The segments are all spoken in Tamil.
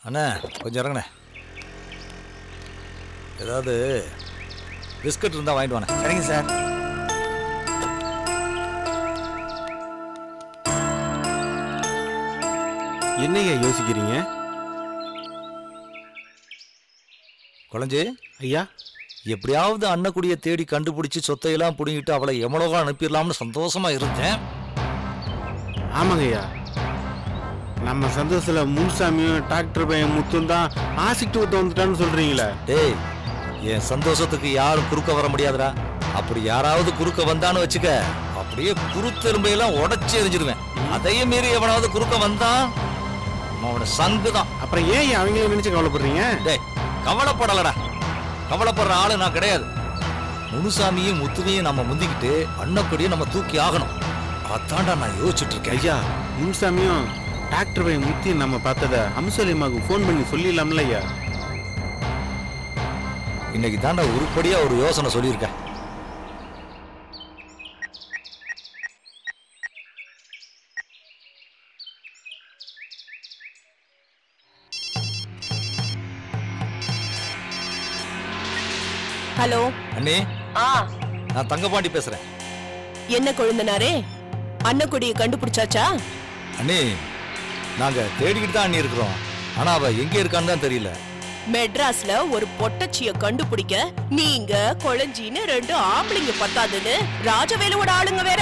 அண்ணா கொஞ்சம் இறங்கண்ணே ஏதாவது பிஸ்கட் இருந்தால் வாங்கிட்டு வாண்ணே சரிங்க சார் என்னையா யோசிக்கிறீங்க குழஞ்சி ஐயா எப்படியாவது அன்னக்குடிய தேடி கண்டுபிடிச்சு சொத்தையெல்லாம் பிடுங்கிட்டு அவளை எமலோகா அனுப்பிடலாம்னு சந்தோஷமா இருந்தேன் ஆமாங்க ஐயா நம்ம சந்தோஷத்துல முன்சாமியும் டாக்டர் பையன் முத்தும் தான் ஆசிட்டு ஊத்த வந்துட்டான்னு சொல்றீங்களே டேய் என் சந்தோஷத்துக்கு யாரும் குறுக்க வர முடியாதுடா அப்படி யாராவது குறுக்க வந்தான்னு வச்சுக்க அப்படியே குருத்தெரும்பையெல்லாம் உடச்சி எரிஞ்சிருவேன் அதையும் மீறி எவனாவது குறுக்க வந்தான் அவனோட சங்கு தான் அப்புறம் ஏன் ஐயா அவங்கள நினைச்சு கவலைப்படுறீங்க டேய் கவலைப்படலடா கவலைப்படுற ஆளு நான் கிடையாது முனுசாமியும் முத்துவையும் நம்ம முந்திக்கிட்டு அன்னக்கொடியை நம்ம தூக்கி ஆகணும் அதான்டா நான் யோசிச்சுட்டு இருக்கேன் ஐயா முன்சாமியும் டாக்டர் பையன் முத்தியும் நம்ம பார்த்தத அம்சலியம்மாவுக்கு ஃபோன் பண்ணி சொல்லிடலாம்ல ஐயா இன்னைக்கு தாண்டா உருப்படியா ஒரு யோசனை சொல்லியிருக்கேன் ஹலோ அண்ணே ஆ நான் தங்கபாண்டி பேசுறேன் என்ன கொழுந்தனாரே அன்னக்குடியை கண்டுபிடிச்சாச்சா அண்ணே நாங்க தேடிக்கிட்டு தான் அண்ணி இருக்கிறோம் ஆனா அவ எங்க இருக்கான்னு தான் தெரியல மெட்ராஸ்ல ஒரு பொட்டச்சிய கண்டுபிடிக்க நீங்க கொளஞ்சின்னு ரெண்டு ஆம்பளைங்க பத்தாதுன்னு ராஜவேலுவோட ஆளுங்க வேற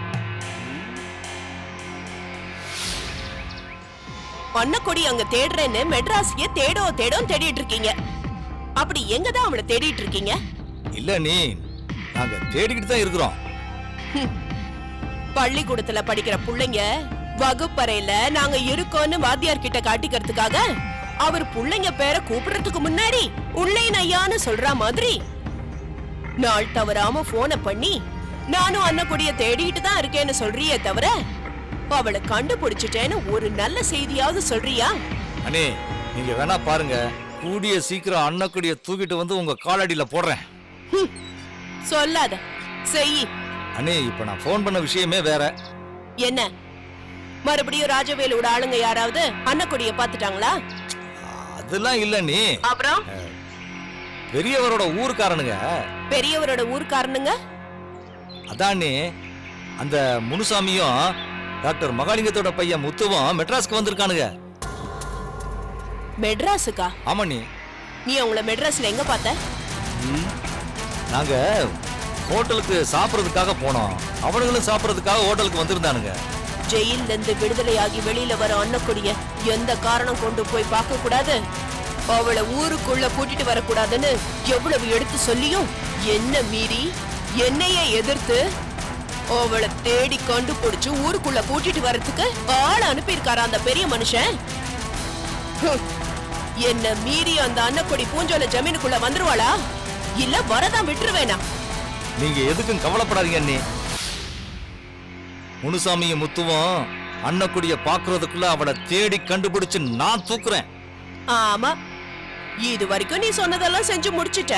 அன்னக்கொடி அங்க தேடுறேன்னு மெட்ராஸைய தேடோ தேடோன்னு தேடிட்டு இருக்கீங்க அப்படி எங்க தான் அவளை தேடிட்டு இருக்கீங்க இல்ல நீ நாங்க தேடிக்கிட்டு தான் இருக்கிறோம் பள்ளிக்கூடத்துல படிக்கிற புள்ளைங்க வகுப்பறையில நாங்க இருக்கோம்னு வாத்தியார் கிட்ட காட்டிக்கிறதுக்காக அவர் புள்ளைங்க பேரை கூப்பிடுறதுக்கு முன்னாடி உள்ளேன் ஐயான்னு சொல்ற மாதிரி நாள் தவறாம போனை பண்ணி நானும் அன்னக்குடிய தேடிட்டு தான் இருக்கேன்னு சொல்றியே தவிர அவளை கண்டுபிடிச்சிட்டேன்னு ஒரு நல்ல செய்தியாவது சொல்றியா அண்ணே நீங்க வேணா பாருங்க கூடிய சீக்கிரம் அன்னக்குடிய தூக்கிட்டு வந்து உங்க காலடியில போடுறேன் ஹம், சொல்லாத செய் அண்ணே இப்ப நான் ஃபோன் பண்ண விஷயமே வேற என்ன மறுபடியும் ராஜவேலோட ஆளுங்க யாராவது அன்னக்குடிய பாத்துட்டாங்களா அதெல்லாம் இல்ல நீ அப்புறம் பெரியவரோட ஊருக்காரனுங்க பெரியவரோட ஊர்க்காரனுங்க அதானே அந்த முனுசாமியும் டாக்டர் மகாலிங்கத்தோட பையன் முத்துவும் மெட்ராஸ்க்கு வந்திருக்கானுங்க மெட்ராஸுக்கா ஆமா நீ நீ அவங்கள மெட்ராஸ்ல எங்க பார்த்த நாங்க ஹோட்டலுக்கு சாப்பிட்றதுக்காக போனோம் அவனுங்களும் சாப்பிட்றதுக்காக ஹோட்டலுக்கு வந்திருந்தானுங்க ஜெயில்ல இருந்து விடுதலையாகி வெளியில வர அன்னக்குடிய எந்த காரணம் கொண்டு போய் பார்க்க கூடாது அவளை ஊருக்குள்ள கூட்டிட்டு வரக்கூடாதுன்னு எவ்வளவு எடுத்து சொல்லியும் என்ன மீறி என்னையே எதிர்த்து அவளை தேடி கண்டுபிடிச்சு ஊருக்குள்ள கூட்டிட்டு வர்றதுக்கு ஆள் அனுப்பியிருக்காரா அந்த பெரிய மனுஷன் ஹம். என்ன மீறி அந்த அன்னக்குடி பூஞ்சோல ஜமீனுக்குள்ள வந்துருவாளா இல்ல வரதான் விட்டுருவேனா நீங்க எதுக்கும் கவலைப்படாதீங்க அண்ணி முனுசாமியும் முத்துவும் அன்னக்குடிய பாக்குறதுக்குள்ள அவளை தேடி கண்டுபிடிச்சு நான் தூக்குறேன் ஆமா இது வரைக்கும் நீ சொன்னதெல்லாம் செஞ்சு முடிச்சிட்ட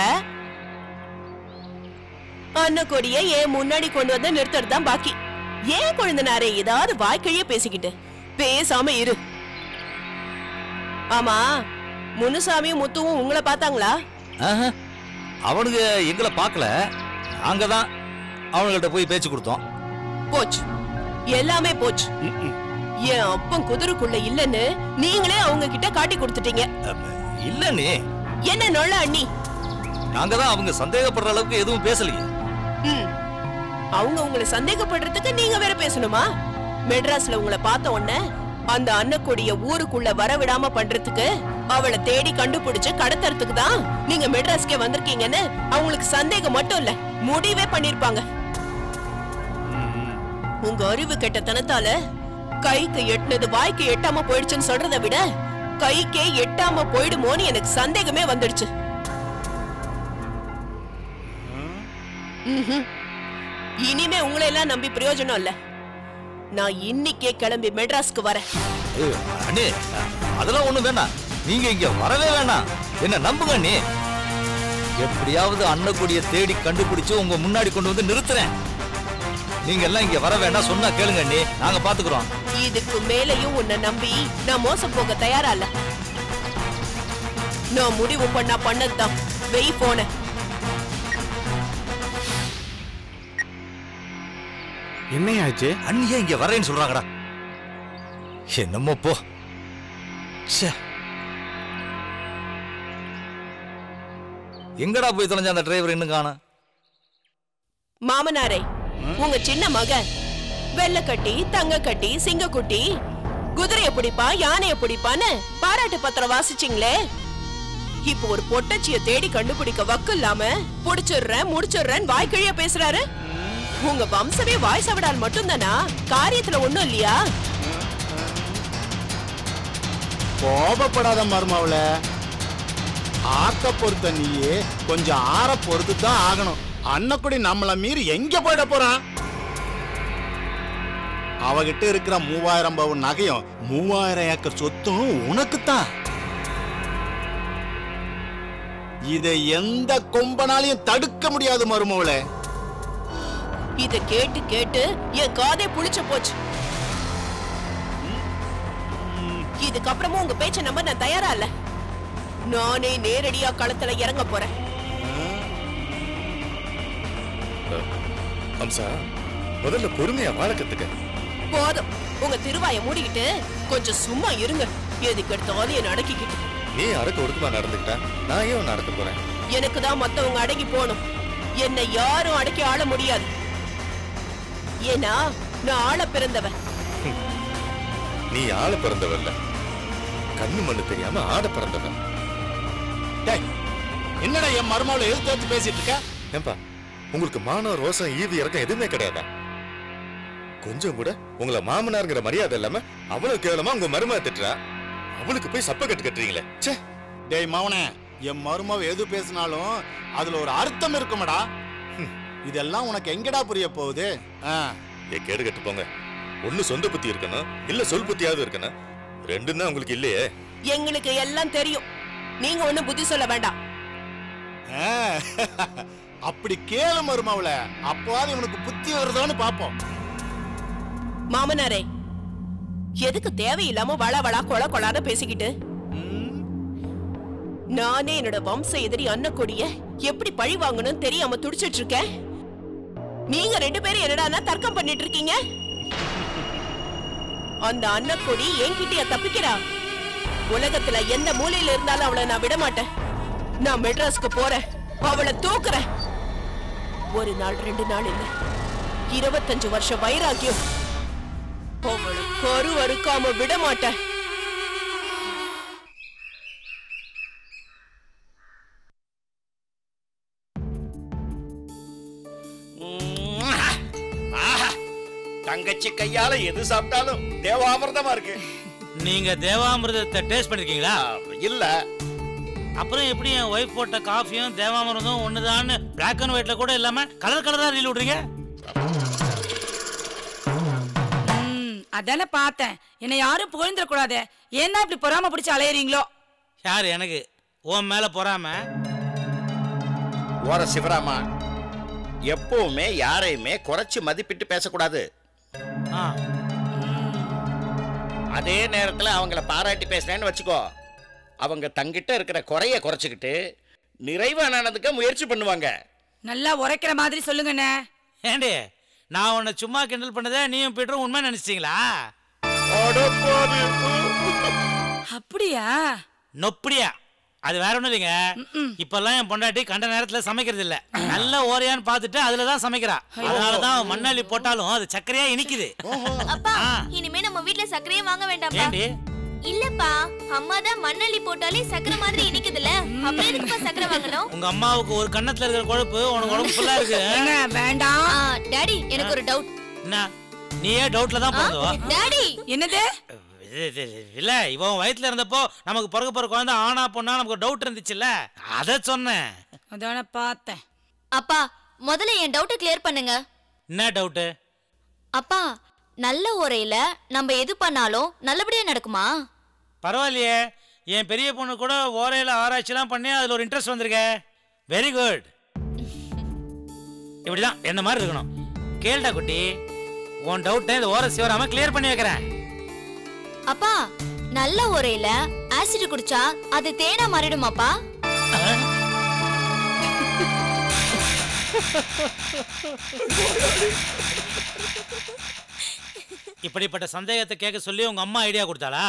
அன்னக்கொடிய ஏன் முன்னாடி கொண்டு வந்து நிறுத்துறது தான் பாக்கி ஏன் குழந்தனாரே ஏதாவது வாய்க்கிழிய பேசிக்கிட்டு பேசாம இரு ஆமா முனுசாமியும் முத்துவும் உங்களை பார்த்தாங்களா ஆஹா. அவனுங்க எங்களை பார்க்கல நாங்க தான் அவனுங்கள்ட்ட போய் பேச்சு கொடுத்தோம் போச்சு எல்லாமே போச்சு என் அப்பன் குதிரைக்குள்ள இல்லன்னு நீங்களே அவங்க கிட்ட காட்டி கொடுத்துட்டீங்க இல்ல நீ என்ன நொல்ல அண்ணி நாங்க தான் அவங்க சந்தேகப்படுற அளவுக்கு எதுவும் பேசலையே ம். அவங்க உங்களை சந்தேகப்படுறதுக்கு நீங்க வேற பேசணுமா மெட்ராஸ்ல உங்களை பார்த்த உடனே அந்த அன்னக்கொடிய ஊருக்குள்ள வர விடாம பண்றதுக்கு அவளை தேடி கண்டுபிடிச்சு கடத்துறதுக்கு தான் நீங்க மெட்ராஸ்க்கே வந்திருக்கீங்கன்னு அவங்களுக்கு சந்தேகம் மட்டும் இல்ல முடிவே பண்ணிருப்பாங்க உங்க அறிவு கெட்டத்தனத்தால கைக்கு எட்டுனது வாய்க்கு எட்டாம போயிடுச்சுன்னு சொல்றதை விட கைக்கே எட்டாம போயிடுமோன்னு எனக்கு சந்தேகமே வந்துடுச்சு ம்ஹும். இனிமே உங்களை எல்லாம் நம்பி பிரயோஜனம் இல்ல நான் இன்னிக்கே கிளம்பி மெட்ராஸ்க்கு வரேன் ஐயோ, அண்ணே அதெல்லாம் ஒண்ணும் வேணாம் நீங்க இங்க வரவே வேணாம் என்ன நம்புங்க நீ எப்படியாவது அன்னக்குடிய தேடி கண்டுபிடிச்சு உங்க முன்னாடி கொண்டு வந்து நிறுத்துறேன் நீங்க எல்லாம் இங்க வர வேண்டாம் சொன்னா கேளுங்க அண்ணே நாங்க பாத்துக்கிறோம் இதுக்கு மேலையும் உன்னை நம்பி நான் மோசம் போக தயாரா இல்ல நான் முடிவு பண்ணா பண்ணதுதான் வெய் போன என்னையாச்சு அண்ணியே இங்க வரேன்னு சொல்றாங்கடா என்னமோ போ ச்சே எங்கடா போய் தொலைஞ்ச அந்த டிரைவர் இன்னும் காணோம் மாமனாரே உங்க சின்ன மகன் வெள்ளை கட்டி தங்க கட்டி சிங்கக்குட்டி குதிரைய பிடிப்பா யானைய பிடிப்பான்னு பாராட்டு பத்திரம் வாசிச்சீங்களே இப்போ ஒரு பொட்டச்சிய தேடி கண்டுபிடிக்க வக்கு இல்லாம புடிச்சிடுறேன் முடிச்சிடுறேன் வாய்க்கிழிய பேசுறாரு உங்க வம்சமே வாய் சவடால் மட்டும்தானா காரியத்துல ஒண்ணும் இல்லையா கோபப்படாத மருமவள ஆக்க பொறுத்த நீயே கொஞ்சம் ஆற பொறுத்து தான் ஆகணும் அன்னக்குடி நம்மள மீறி எங்க போயிட போறான் அவகிட்ட இருக்கிற மூவாயிரம் பவுன் நகையும் மூவாயிரம் ஏக்கர் சொத்தும் உனக்குத்தான் இதை எந்த கொம்பனாலையும் தடுக்க முடியாது மருமவளே இத கேட்டு கேட்டு என் காதே புளிச்சு போச்சு இதுக்கப்புறமும் உங்க பேச்ச நம்ப நான் தயாரா இல்ல நானே நேரடியா களத்துல இறங்க போறேன் அம்சா முதல்ல பொறுமையா வாழ கத்துக்க போதும் உங்க திருவாய மூடிக்கிட்டு கொஞ்சம் சும்மா இருங்க எதுக்கு எடுத்தாலும் என்ன அடக்கிக்கிட்டு நீ அடக்க ஒடுக்கமா நடந்துக்கிட்டா நான் ஏன் உன்னை அடக்க போறேன் எனக்கு தான் மத்தவங்க அடங்கி போகணும் என்னை யாரும் அடக்கி ஆள முடியாது ஏன்னா நான் ஆள பிறந்தவன் நீ ஆள பிறந்தவல்ல கண்ணு மண்ணு தெரியாம ஆட பிறந்தவன் டேய், என்னடா என் மருமவளை எதிர்த்து வச்சு பேசிட்டு இருக்க ஏன்பா உங்களுக்கு மானம் ரோசம் ஈவி இறக்கம் எதுவுமே கிடையாதா கொஞ்சம் கூட உங்களை மாமனாருங்கிற மரியாதை இல்லாம அவ்வளவு கேவலமா உங்க மருமக திட்டுறா அவளுக்கு போய் சப்ப கட்டு கட்டுறீங்களே ச்சே டேய் மவனே என் மருமவ எது பேசினாலும் அதுல ஒரு அர்த்தம் இருக்குமடா ஹம், இதெல்லாம் உனக்கு எங்கடா புரிய போகுது ஆ, ஏ கேடு கட்டு போங்க ஒண்ணு சொந்த புத்தி இருக்கணும் இல்ல சொல் புத்தியாவது இருக்கணும் ரெண்டும் தான் உங்களுக்கு இல்லையே எங்களுக்கு எல்லாம் தெரியும் நீங்க ஒண்ணும் புத்தி சொல்ல வேண்டாம் ஆ, அப்படி கேளு மருமவள அப்போவாது உனக்கு புத்தி வருதோன்னு பாப்போம் மாமனாரே எதுக்கு தேவையில்லாம வள வளா கொல கொலான்னு பேசிக்கிட்டு நானே என்னோட வம்ச எதிரி அன்னக்கொடிய எப்படி பழி வாங்கணும்னு தெரியாம துடிச்சிட்டு இருக்கேன் நீங்க ரெண்டு பேரும் என்னடான்னா தர்க்கம் பண்ணிட்டு இருக்கீங்க அந்த அன்னக்கொடி என்கிட்டயா தப்பிக்கிறா உலகத்துல எந்த மூலையில இருந்தாலும் அவளை நான் விட மாட்டேன் நான் மெட்ராஸ்க்கு போறேன் அவளை தூக்குறேன் ஒரு நாள் ரெண்டு நாள் இல்ல இருபத்தஞ்சு வருஷம் வைராக்கியம் அவளை கரு அறுக்காம விட மாட்டேன் ஆஹா! தங்கச்சி கையால எது சாப்பிட்டாலும் தேவாமிர்தமா இருக்கு நீங்க தேவாமிர்தத்தை டேஸ்ட் பண்ணிருக்கீங்களா இல்ல அப்புறம் எப்படி என் ஒய்ஃப் போட்ட காஃபியும் தேவாமிர்தம் ஒண்ணுதான்னு பிளாக் அண்ட் ஒயிட்ல கூட இல்லாம கலர் கலரா ரீல் விடுறீங்க ம், அதானே பார்த்தேன் என்னை யாரும் புகழ்ந்துடக்கூடாது ஏன்னா இப்படி பொறாம பிடிச்சு அலையறீங்களோ யார் எனக்கு உன் மேல பொறாம ஓர சிவராமா எப்பவுமே யாரையுமே குறைச்சு மதிப்பிட்டு பேசக்கூடாது ஆ, அதே நேரத்துல அவங்கள பாராட்டி பேசுறேன்னு வச்சுக்கோ அவங்க தங்கிட்ட இருக்கிற குறைய குறைச்சுக்கிட்டு நிறைவானதுக்கு முயற்சி பண்ணுவாங்க நல்லா உரைக்கிற மாதிரி சொல்லுங்கண்ணே ஏண்டி நான் உன்னை சும்மா கிண்டல் பண்ணதே நீயும் பீட்டரும் உண்மை நினைச்சிட்டீங்களா அப்படியா நொப்படியா அது வேற ஒண்ணும் இல்லைங்க இப்பெல்லாம் என் பொண்டாட்டி கண்ட நேரத்துல சமைக்கிறது இல்ல நல்ல ஓரையான்னு பார்த்துட்டு அதுல தான் சமைக்கிறா அதனாலதான் மண்ணள்ளி போட்டாலும் அது சர்க்கரையா இனிக்குது அப்பா ஆ. இனிமே நம்ம வீட்ல சர்க்கரையே வாங்க வேண்டாம்ப்பா ஏண்டி இல்லப்பா அம்மா தான் மண்ணள்ளி போட்டாலே சக்கரை மாதிரி இனிக்குதுல அப்புறம் எதுக்குப்பா சக்கரை வாங்கணும் உங்க அம்மாவுக்கு ஒரு கண்ணத்துல இருக்கிற கொழுப்பு உனக்கு உடம்பு ஃபுல்லா இருக்கு ஏங்க வேண்டாம் ஆ, டாடி எனக்கு ஒரு டவுட் என்ன நீயே டவுட்ல தான் பிறந்தோம் டாடி என்னது இல்ல இவன் வயித்துல இருந்தப்போ நமக்கு பிறக்க போற குழந்தை ஆனா பொண்ணா நமக்கு டவுட் இருந்துச்சுல்ல அத சொன்னேன் அதானே பார்த்தேன் அப்பா முதல்ல என் டவுட்டை கிளியர் பண்ணுங்க என்ன டவுட்டு அப்பா நல்ல உரையில நம்ம எது பண்ணாலும் நல்லபடியா நடக்குமா பரவாயில்லையே என் பெரிய பொண்ணு கூட ஓரையில ஆராய்ச்சிலாம் பண்ணி அதுல ஒரு இன்ட்ரெஸ்ட் வந்திருக்கே வெரி குட் இப்படிதான் என்ன மாதிரி இருக்கணும் கேளுடா குட்டி உன் டவுட்டை இந்த ஓர சிவராம கிளியர் பண்ணி வைக்கிறேன் அப்பா நல்ல உரையில ஆசிட் குடிச்சா அது தேனா மாறிடுமாப்பா இப்படிப்பட்ட சந்தேகத்தை கேட்க சொல்லி உங்க அம்மா ஐடியா கொடுத்தாளா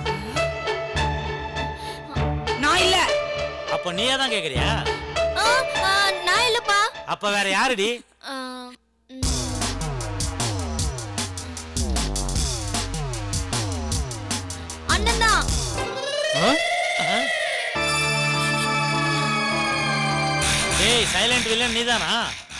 நான் இல்ல அப்ப நீயே தான் கேக்குறியா ஆ, ஆ, நான் இல்லப்பா அப்ப வேற யாருடி ஆ, ம். அண்ணன் தான் ஏய் சைலண்ட் வில்லன் நீதானா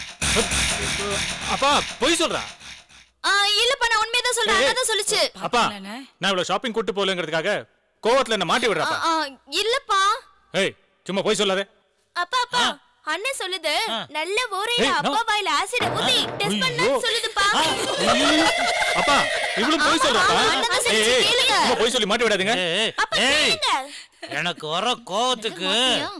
அப்பா பொய் சொல்றா ஆ, இல்லப்பா நான் உண்மையதான் சொல்றேன் அண்ணா தான் சொல்லுச்சு அப்பா இல்லைண்ணே. நான் இவ்வளவு ஷாப்பிங் கூட்டு போகலங்கிறதுக்காக கோவத்துல என்ன மாட்டி ஆ, விடுறாப்பா ஆ, இல்லப்பா ஏய் சும்மா பொய் சொல்லாதே அப்பா அப்பா அண்ணன் சொல்லுது நல்ல ஓரையில ஏய், அப்பா no. வாயில ஆசிட் ஊத்தி டெஸ்ட் பண்ணு ஐயோ. சொல்லுதுப்பா அப்பா இவ்வளவு பொய் சொல்றாப்பா ஆமா, அண்ணன் தான் ஏய் சொல்லுச்சு, ஏய், கேளுங்க. சும்மா பொய் சொல்லி மாட்டி விடாதீங்க ஏய், அப்பா ஏய் கேளுங்க எனக்கு வர கோவத்துக்கு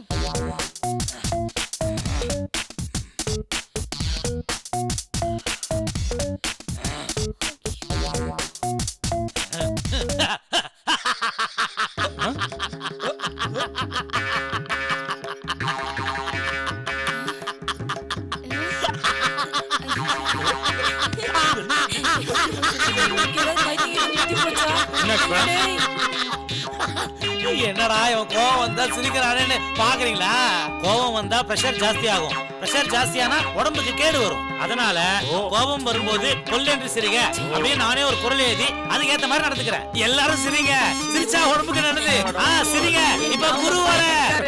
என்னாச்சுப்பா? என்னடா இவன் கோவம் வந்தா சிரிக்கிறானேன்னு பாக்குறீங்களா கோவம் வந்தா பிரஷர் ஜாஸ்தி ஆகும் பிரஷர் ஜாஸ்தியானா உடம்புக்கு கேடு வரும் அதனால கோபம் வரும்போது கொல்லென்று சிரிங்க அப்படியே நானே ஒரு குரல் எழுதி அதுக்கேத்த மாதிரி நடந்துக்கிறேன் எல்லாரும் சிரிங்க சிரிச்சா உடம்புக்கு நல்லது ஆ சிரிங்க இப்ப குரு வர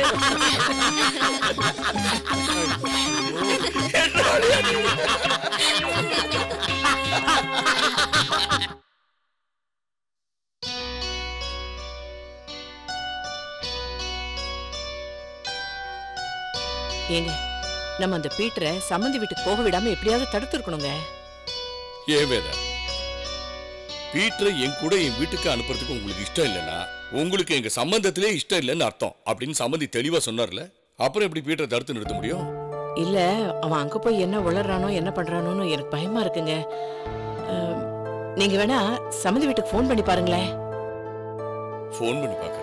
ஏங்க நம்ம அந்த பீட்டரை சம்மந்தி வீட்டுக்கு போக விடாம எப்படியாவது தடுத்துருக்கணுங்க ஏன் வேதா பீட்டரை என் கூட என் வீட்டுக்கு அனுப்புறதுக்கு உங்களுக்கு இஷ்டம் இல்லைன்னா உங்களுக்கு எங்க சம்பந்தத்திலே இஷ்டம் இல்லைன்னு அர்த்தம் அப்படின்னு சம்மந்தி தெளிவா சொன்னார்ல அப்புறம் எப்படி பீட்டரை தடுத்து நிறுத்த முடியும் இல்ல அவன் அங்க போய் என்ன உளறானோ என்ன பண்றானோன்னு எனக்கு பயமா இருக்குங்க அஹ், நீங்க வேணா சம்மந்தி வீட்டுக்கு ஃபோன் பண்ணி பாருங்களேன் ஃபோன் பண்ணி பார்க்கறதா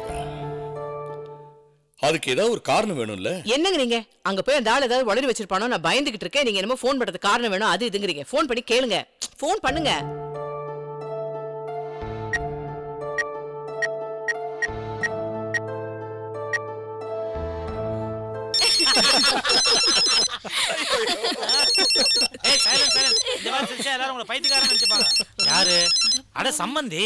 அதுக்கு ஏதாவது ஒரு காரணம் வேணும்ல என்னங்க நீங்க அங்க போய் அந்த ஆள் ஏதாவது உளறி வச்சிருப்பானோ நான் பயந்துகிட்டு இருக்கேன் நீங்க என்னமோ ஃபோன் பண்றதுக்கு காரணம் வேணும் அது இதுங்கிறீங்க ஃபோன் பண்ணி கேளுங்க ஃபோன் பண்ணுங்க ஏய் சைலண்ட் சைலண்ட் இந்த மாதிரி சிரிச்சா எல்லாரும் உங்களை பைத்தியக்காரன் நினைச்சுப்பாங்க யாரு அட சம்மந்தி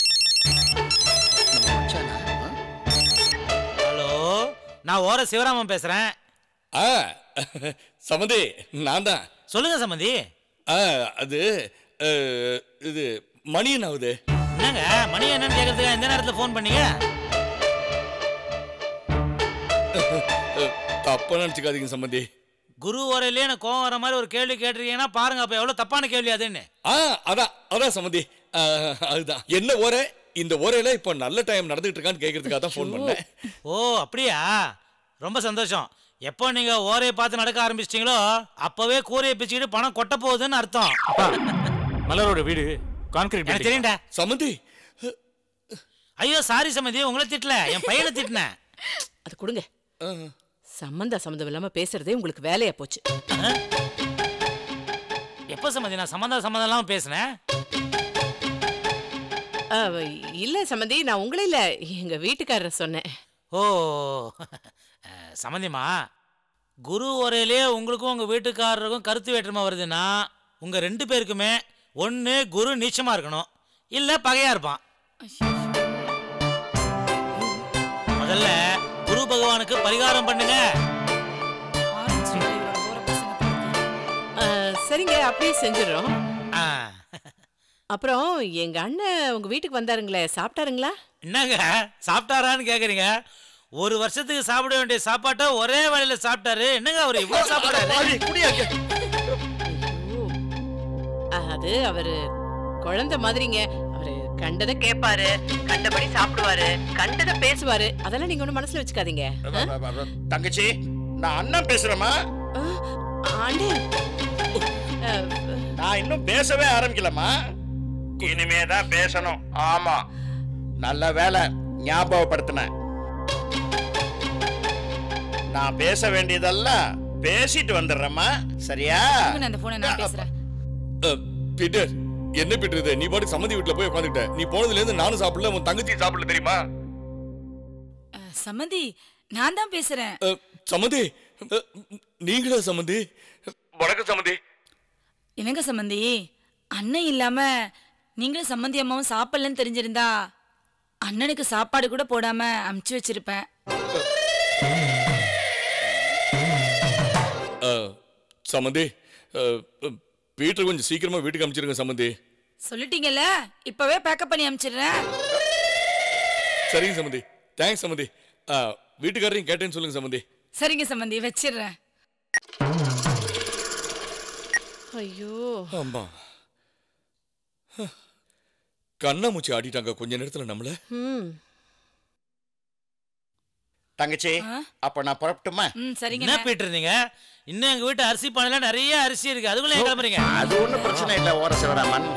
ஹலோ நான் ஓர சிவராமன் பேசுறேன் ஆ சம்மந்தி நான் தான் சொல்லுங்க சம்மந்தி ஆ அது அஹ், இது மணி என்ன ஆகுது என்னங்க மணி என்னன்னு கேட்கறதுக்கு இந்த நேரத்துல ஃபோன் பண்ணீங்க அஹ், தப்பா நினைச்சுக்காதீங்க சம்மந்தி குரு ஓரையிலே எனக்கு கோவம் வர மாதிரி ஒரு கேள்வி கேட்டிருக்கீங்கன்னா பாருங்க அப்ப எவ்வளவு தப்பான கேள்வி அதுன்னு ஆ அதான் அதான் சம்மந்தி ஆ, அதுதான் என்ன ஓரை இந்த ஓரையில இப்போ நல்ல டைம் நடந்துகிட்டு இருக்கான்னு கேட்கறதுக்காக தான் ஃபோன் பண்ணேன் ஓ அப்படியா ரொம்ப சந்தோஷம் எப்போ நீங்க ஓரையை பார்த்து நடக்க ஆரம்பிச்சிட்டீங்களோ அப்பவே கூரையை பிச்சுக்கிட்டு பணம் கொட்ட போகுதுன்னு அர்த்தம் மலரோட வீடு கான்கிரீட் எனக்கு தெரியும்டா சம்மந்தி ஐயோ சாரி சம்மந்தி உங்களை திட்டல என் பையனை திட்டினேன் அது கொடுங்க சம்மந்த சம்மந்தம் இல்லாம பேசுறதே உங்களுக்கு வேலையா போச்சு எப்போ சம்மந்தி நான் சம்மந்தம் சம்மந்தம் இல்லாம பேசினேன் அஹ், இல்ல சம்மந்தி நான் உங்களே இல்ல எங்க வீட்டுக்காரர் சொன்னேன் ஓ அஹ், சம்மந்திம்மா குரு உரையிலே உங்களுக்கும் உங்க வீட்டுக்காரருக்கும் கருத்து வேற்றுமை வருதுன்னா உங்க ரெண்டு பேருக்குமே ஒண்ணு குரு நீச்சமா இருக்கணும் இல்ல பகையா இருப்பான் முதல்ல குரு பகவானுக்கு பரிகாரம் பண்ணுங்க அஹ், சரிங்க அப்படியே செஞ்சிடறோம் ஆ, அப்புறம் எங்க அண்ணன் உங்க வீட்டுக்கு வந்தாருங்களே சாப்பிட்டாருங்களா என்னங்க சாப்பிட்டாரான்னு கேக்குறீங்க ஒரு வருஷத்துக்கு சாப்பிட வேண்டிய சாப்பாட்டை ஒரே வேளையில சாப்பிட்டாரு என்னங்க அவர் இவ்வளவு சாப்பிடாரு அஹ், அது அவரு குழந்தை மாதிரிங்க அவரு கண்டதை கேட்பாரு கண்டபடி சாப்பிடுவாரு கண்டதை பேசுவாரு அதெல்லாம் நீங்க ஒண்ணும் மனசுல வச்சுக்காதீங்க தங்கச்சி நான் அண்ணன் பேசுறேமா அஹ், ஆண்டே அஹ், நான் இன்னும் பேசவே ஆரம்பிக்கலமா இனிமே தான் பேசணும் ஆமா நல்ல வேலை ஞாபகப்படுத்தின நான் பேச வேண்டியதெல்லாம் பேசிட்டு வந்துடுறேம்மா சரியா கொடுங்க, அந்த போனை நான் பேசுறேன் அஹ், பீட்டர் என்ன பீட்டர் இது நீ பாட்டு சம்மந்தி வீட்டுல போய் உட்காந்துட்ட நீ போனதுல இருந்து நானும் சாப்பிடல உன் தங்கச்சி சாப்பிடல தெரியுமா அஹ், சம்மந்தி நான் தான் பேசுறேன் அஹ், சம்மந்தி அஹ், நீங்களா சம்மந்தி வணக்கம் சம்மந்தி என்னங்க சம்மந்தி அண்ணன் இல்லாம நீங்களும் சம்மந்தி அம்மாவும் சாப்பிடலன்னு தெரிஞ்சிருந்தா அண்ணனுக்கு சாப்பாடு கூட போடாம அமுச்சு வச்சிருப்பேன் அஹ், சம்மந்தி அஹ், அஹ், பீட்டர் கொஞ்சம் சீக்கிரமா வீட்டுக்கு அனுப்பிச்சிருங்க சம்மந்தி சொல்லிட்டீங்கல்ல இப்பவே பேக்கப் பண்ணி அனுப்பிச்சிடுறேன் சரிங்க சம்மந்தி தேங்க்ஸ் சம்மந்தி அஹ், வீட்டுக்காரரையும் கேட்டேன்னு சொல்லுங்க சம்மந்தி சரிங்க சம்மந்தி வச்சிடுறேன் ஐயோ ஆமா ஹ. கண்ணாமூச்சி ஆடிட்டாங்க கொஞ்ச நேரத்துல நம்மள ம் தங்கச்சி அப்ப நான் புறப்பட்டுமா ம் சரிங்க என்ன பீட்டர் நீங்க இன்னும் எங்க வீட்டு அரிசி பானையில நிறைய அரிசி இருக்கு அதுக்குள்ள ஏன் கிளம்புறீங்க அது ஒண்ணும் பிரச்சனை இல்ல ஓர சிவராமன்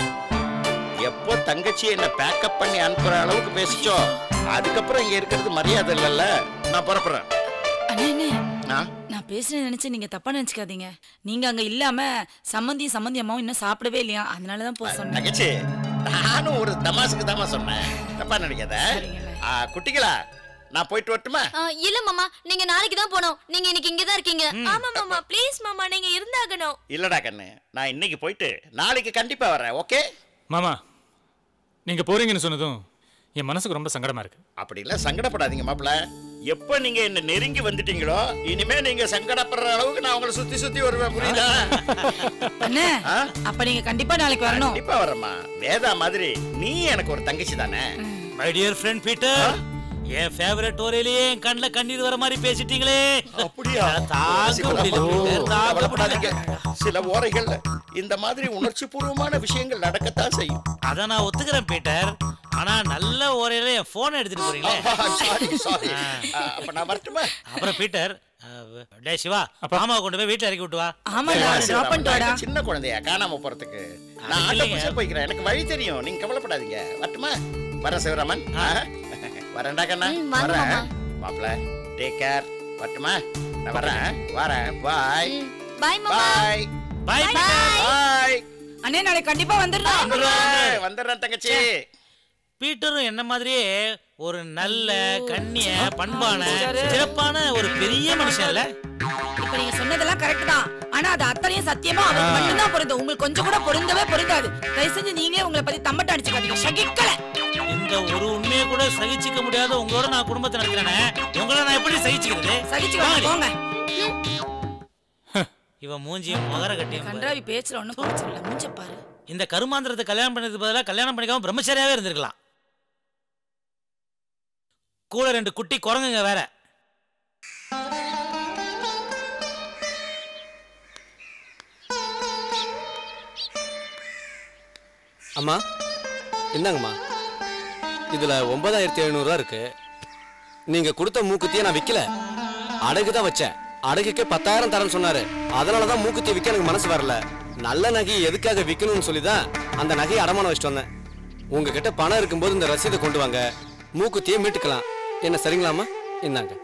எப்போ தங்கச்சி என்ன பேக்கப் பண்ணி அனுப்புற அளவுக்கு பேசிச்சோ அதுக்கப்புறம் இங்க இருக்கிறது மரியாதை இல்லைல்ல நான் புறப்படுறேன் அண்ணே அண்ணே ஆ? நான் பேசுறேன் நினைச்சு நீங்க தப்பா நினைச்சுக்காதீங்க நீங்க அங்க இல்லாம சம்மந்தியும் சம்மந்தி அம்மாவும் இன்னும் சாப்பிடவே இல்லையா அதனாலதான் போக சொன்னேன் தங்கச்சி நானும் ஒரு தமாசுக்கு தாமா சொன்னேன் தப்பா நினைக்காத ஆ, குட்டிகளா நான் போயிட்டு வரட்டுமா ஆ, இல்ல மாமா நீங்க நாளைக்கு தான் போனோம் நீங்க இன்னைக்கு இங்க தான் இருக்கீங்க ஆமா மாமா ப்ளீஸ் மாமா நீங்க இருந்தாகணும் இல்லடா கண்ணு நான் இன்னைக்கு போயிட்டு நாளைக்கு கண்டிப்பா வரேன் ஓகே மாமா நீங்க போறீங்கன்னு சொன்னதும் என் மனசுக்கு ரொம்ப சங்கடமா இருக்கு அப்படி இல்ல சங்கடப்படாதீங்க மாப்பிள எப்ப நீங்க என்ன நெருங்கி வந்துட்டீங்களோ இனிமே நீங்க சங்கடப்படுற அளவுக்கு நான் உங்களை சுத்தி சுத்தி வருவேன் புரியுதா அண்ணே அப்ப நீங்க கண்டிப்பா நாளைக்கு வரணும் கண்டிப்பா வரேம்மா வேதா மாதிரி நீ எனக்கு ஒரு தங்கச்சி தானே மை டியர் ஃப்ரெண்ட் பீட்டர் என் ஃபேவரட் ஓரையிலேயே என் கண்ணுல கண்ணீர் வர மாதிரி பேசிட்டீங்களே அப்படியா தாங்க முடியல பீட்டர், தாங்க கவலைப்படாதீங்க சில ஓரைகள்ல இந்த மாதிரி உணர்ச்சி பூர்வமான விஷயங்கள் நடக்கத்தான் செய்யும் அத நான் ஒத்துக்கிறேன் பீட்டர் ஆனா நல்ல ஓரையில என் போன் எடுத்துட்டு போறீங்களே சாரி சாரி அப்ப நான் வரட்டுமா அப்புறம் பீட்டர் அஹ், டேய் சிவா மாமாவை கொண்டு போய் வீட்டுல இறக்கி விட்டு வா நான் சின்ன குழந்தையா காணாம போறதுக்கு நான் ஆட்டோ இல்லைங்க. பிடிச்சே போய்க்கிறேன் எனக்கு வழி தெரியும் நீங்க கவலைப்படாதீங்க வரட்டுமா வரேன் சிவராமன் ஆ? வரேன்டா கண்ணா ம், வாங்க வரேன் மாமா. மாப்பிள டேக் கேர் வரட்டுமா நான் வரேன் வரேன் பாய் பாய் மாமா பாய் பாய் பாய் அண்ணே நாளைக்கு கண்டிப்பா வந்துடுறோம் வந்துடுறேன் வந்துடுறேன் தங்கச்சி பீட்டரும் என்ன மாதிரியே ஒரு நல்ல கண்ணிய பண்பான சிறப்பான ஒரு பெரிய மனுஷன் இல்ல இப்ப நீங்க சொன்னதெல்லாம் கரெக்ட் தான் ஆனா அது அத்தனையும் சத்தியமா அவருக்கு மட்டும்தான் பொருந்தும் உங்களுக்கு கொஞ்சம் கூட பொருந்தவே பொருந்தாது தயவு செஞ்சு நீங்களே உங்களை பத்தி தம்பட்ட அடிச்சுக்காதீங்க சகிக்கல இந்த ஒரு உண்மையை கூட சகிச்சுக்க முடியாத உங்களோட நான் குடும்பத்தை நடத்துறேனே உங்களை நான் எப்படி சகிச்சுக்கிறது சகிச்சுக்கோங்க போங்க இவன் மூஞ்சியும் மகர கட்டியும் பாரு. கன்றாவி பேச்சுல ஒண்ணும் பிரச்சனை இல்ல மூஞ்ச பாரு இந்த கருமாந்திரத்தை கல்யாணம் பண்ணதுக்கு பதிலாக கல்யாணம் பண்ணிக்காம பிரம்மச்சாரியாவே இருந்திருக்கலாம் கூட ரெண்டு குட்டி குரங்குங்க வேற அம்மா இந்தாங்கம்மா இதுல ஒன்பதாயிரத்தி எழுநூறுவா இருக்கு நீங்க கொடுத்த மூக்குத்தியை நான் விக்கல அடகு தான் வச்சேன் அடகுக்கே பத்தாயிரம் தரேன்னு சொன்னாரு அதனால தான் மூக்குத்தி விற்க எனக்கு மனசு வரல நல்ல நகையை எதுக்காக விற்கணும்னு சொல்லி தான் அந்த நகையை அடமானம் வச்சுட்டு வந்தேன் உங்ககிட்ட பணம் இருக்கும்போது இந்த ரசீதை கொண்டு வாங்க மூக்குத்தியை மீட்டுக்கலாம் என்ன சரிங்களாம்மா இந்தாங்க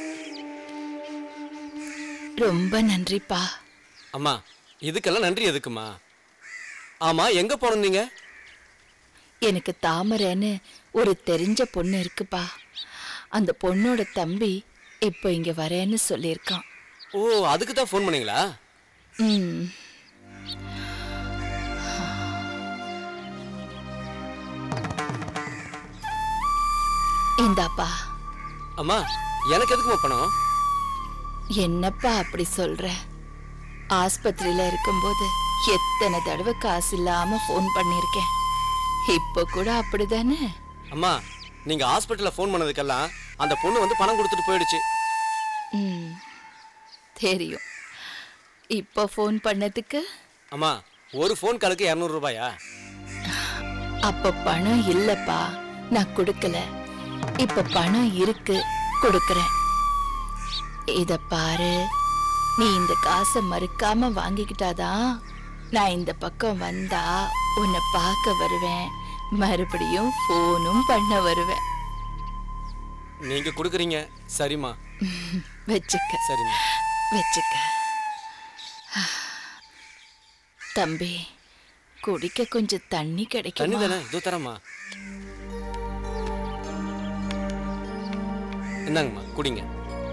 ரொம்ப நன்றிப்பா அம்மா இதுக்கெல்லாம் நன்றி எதுக்குமா ஆமா எங்க போனீங்க எனக்கு தாமரைன்னு ஒரு தெரிஞ்ச பொண்ணு இருக்குப்பா அந்த பொண்ணோட தம்பி இப்போ இங்க வரேன்னு சொல்லியிருக்கான் ஓ அதுக்கு தான் ஃபோன் பண்ணீங்களா ம் இந்தாப்பா அம்மா எனக்கு எதுக்குமா பணம் என்னப்பா அப்படி சொல்ற ஆஸ்பத்திரியில இருக்கும்போது எத்தனை தடவை காசு இல்லாம ஃபோன் பண்ணிருக்கேன் இப்போ கூட அப்படிதானே அம்மா நீங்க ஹாஸ்பிட்டல்ல ஃபோன் பண்ணதுக்கெல்லாம் அந்த பொண்ணு வந்து பணம் கொடுத்துட்டு போயிடுச்சு ம் தெரியும் இப்போ ஃபோன் பண்ணதுக்கு அம்மா ஒரு ஃபோன் காலுக்கு இரநூறு ரூபாயா அப்ப பணம் இல்லப்பா நான் கொடுக்கல இப்ப பணம் இருக்கு கொடுக்கறேன் இத பாரு நீ இந்த காசை மறுக்காம வாங்கிக்கிட்டாதான் நான் இந்த பக்கம் வந்தா உன்னை பார்க்க வருவேன் மறுபடியும் ஃபோனும் பண்ண வருவேன் நீங்க கொடுக்குறீங்க சரிம்மா வச்சுக்க சரிம்மா வச்சுக்க தம்பி குடிக்க கொஞ்சம் தண்ணி தண்ணி கிடைக்குமா தானே இதோ தரேம்மா இந்தாங்கம்மா குடிங்க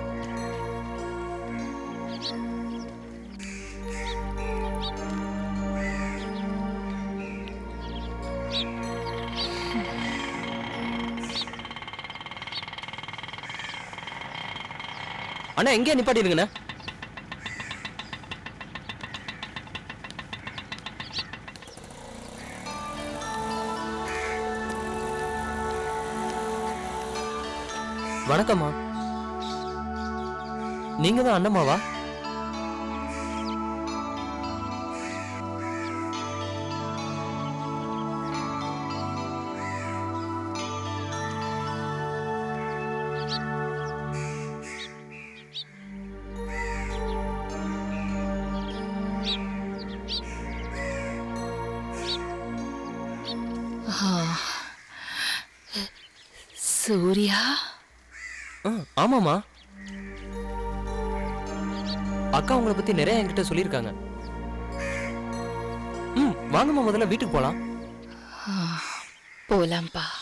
அண்ணா எங்கே நிப்பாட்டிருங்கண்ணே வணக்கம்மா நீங்க தான் அண்ணம்மாவா ஆ. சூர்யா ஆ, ஆமாம்மா அக்கா உங்களை பத்தி நிறைய என்கிட்ட சொல்லியிருக்காங்க ம் வாங்கம்மா முதல்ல வீட்டுக்கு போலாம் ஆ, போலாம்பா